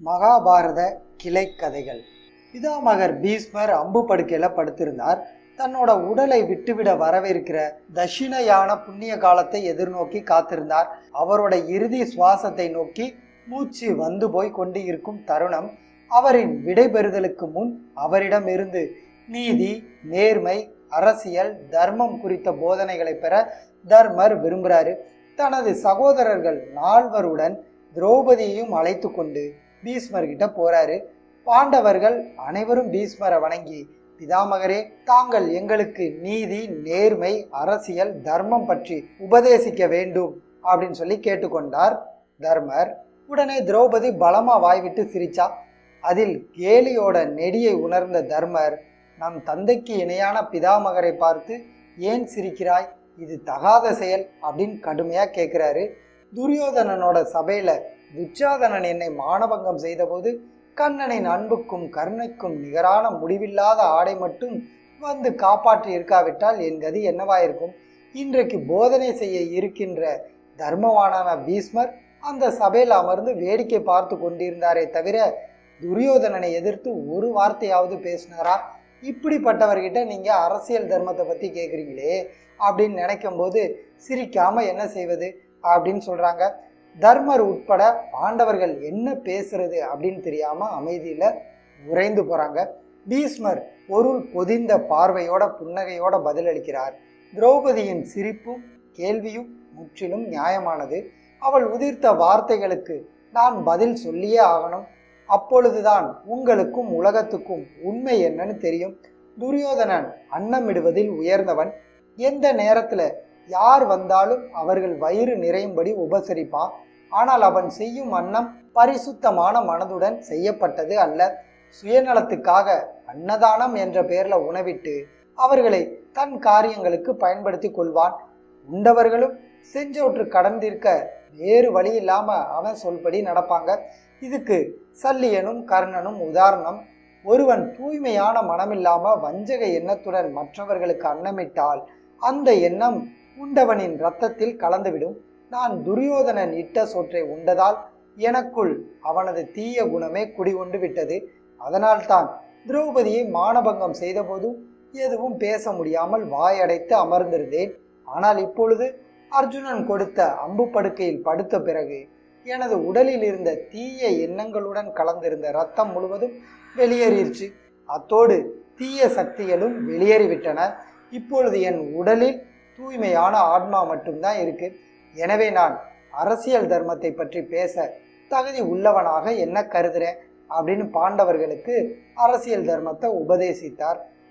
மகாபாரத கிளைக்கதைகள் பிதாமகர் பீஸ்மர் அம்பு படுக்கையில படுத்திருந்தார் தன்னோட உடலை விட்டுவிட வரவிருக்கிற தட்சிணயான புண்ணிய காலத்தை எதிர்நோக்கி காத்திருந்தார் அவரோட இறுதி சுவாசத்தை நோக்கி மூச்சு வந்து போய் கொண்டு இருக்கும் தருணம் அவரின் விடைபெறுதலுக்கு முன் அவரிடமிருந்து நீதி நேர்மை அரசியல் தர்மம் குறித்த போதனைகளை பெற தர்மர் விரும்புகிறாரு தனது சகோதரர்கள் நால்வருடன் திரௌபதியையும் அழைத்து கொண்டு பீஸ்மர் கிட்ட போறாரு பாண்டவர்கள் அனைவரும் பீஸ்மரை வணங்கி பிதாமகரே தாங்கள் எங்களுக்கு நீதி நேர்மை அரசியல் தர்மம் பற்றி உபதேசிக்க வேண்டும் அப்படின்னு சொல்லி கேட்டுக்கொண்டார் தர்மர் உடனே திரௌபதி பலமா வாய்விட்டு சிரிச்சா அதில் கேலியோட நெடியை உணர்ந்த தர்மர் நம் தந்தைக்கு இணையான பிதாமகரை பார்த்து ஏன் சிரிக்கிறாய் இது தகாத செயல் அப்படின்னு கடுமையா கேட்கிறாரு துரியோதனனோட சபையில துச்சாதனன் என்னை மானபங்கம் செய்தபோது கண்ணனின் அன்புக்கும் கருணைக்கும் நிகரான முடிவில்லாத ஆடை மட்டும் வந்து காப்பாற்றி இருக்காவிட்டால் என் கதி என்னவாயிருக்கும் இன்றைக்கு போதனை செய்ய இருக்கின்ற தர்மவானான பீஸ்மர் அந்த சபையில் அமர்ந்து வேடிக்கை பார்த்து கொண்டிருந்தாரே தவிர துரியோதனனை எதிர்த்து ஒரு வார்த்தையாவது பேசினாரா இப்படிப்பட்டவர்கிட்ட நீங்க அரசியல் தர்மத்தை பத்தி கேட்குறீங்களே அப்படின்னு நினைக்கும் போது சிரிக்காம என்ன செய்வது அப்படின்னு சொல்றாங்க தர்மர் உட்பட பாண்டவர்கள் என்ன பேசுறது அப்படின்னு தெரியாம அமைதியில உறைந்து போறாங்க பீஸ்மர் பொருள் பொதிந்த பார்வையோட புன்னகையோட பதிலளிக்கிறார் திரௌபதியின் சிரிப்பும் கேள்வியும் முற்றிலும் நியாயமானது அவள் உதிர்த்த வார்த்தைகளுக்கு நான் பதில் சொல்லியே ஆகணும் அப்பொழுதுதான் உங்களுக்கும் உலகத்துக்கும் உண்மை என்னன்னு தெரியும் துரியோதனன் அன்னமிடுவதில் உயர்ந்தவன் எந்த நேரத்துல யார் வந்தாலும் அவர்கள் வயிறு நிறையும்படி உபசரிப்பான் ஆனால் அவன் செய்யும் அன்னம் பரிசுத்தமான மனதுடன் செய்யப்பட்டது அல்ல சுயநலத்துக்காக அன்னதானம் என்ற பெயர்ல உணவிட்டு அவர்களை தன் காரியங்களுக்கு பயன்படுத்தி கொள்வான் உண்டவர்களும் செஞ்சோற்று கடந்திருக்க வேறு வழி இல்லாம அவன் சொல்படி நடப்பாங்க இதுக்கு சல்லியனும் கர்ணனும் உதாரணம் ஒருவன் தூய்மையான மனமில்லாம வஞ்சக எண்ணத்துடன் மற்றவர்களுக்கு அன்னமிட்டால் அந்த எண்ணம் உண்டவனின் இரத்தத்தில் கலந்துவிடும் நான் துரியோதனன் இட்ட சோற்றை உண்டதால் எனக்குள் அவனது தீய குணமே குடிகொண்டு விட்டது அதனால்தான் திரௌபதியை மானபங்கம் செய்தபோதும் எதுவும் பேச முடியாமல் வாயடைத்து அமர்ந்திருந்தேன் ஆனால் இப்பொழுது அர்ஜுனன் கொடுத்த அம்பு படுக்கையில் படுத்த பிறகு எனது உடலில் இருந்த தீய எண்ணங்களுடன் கலந்திருந்த ரத்தம் முழுவதும் வெளியேறிடுச்சு அத்தோடு தீய சக்திகளும் வெளியேறிவிட்டன இப்பொழுது என் உடலில் தூய்மையான ஆத்மா மட்டும்தான் இருக்கு எனவே நான் அரசியல் தர்மத்தை பற்றி பேச தகுதி உள்ளவனாக என்ன கருதுறேன் அப்படின்னு பாண்டவர்களுக்கு அரசியல் தர்மத்தை உபதேசித்தார்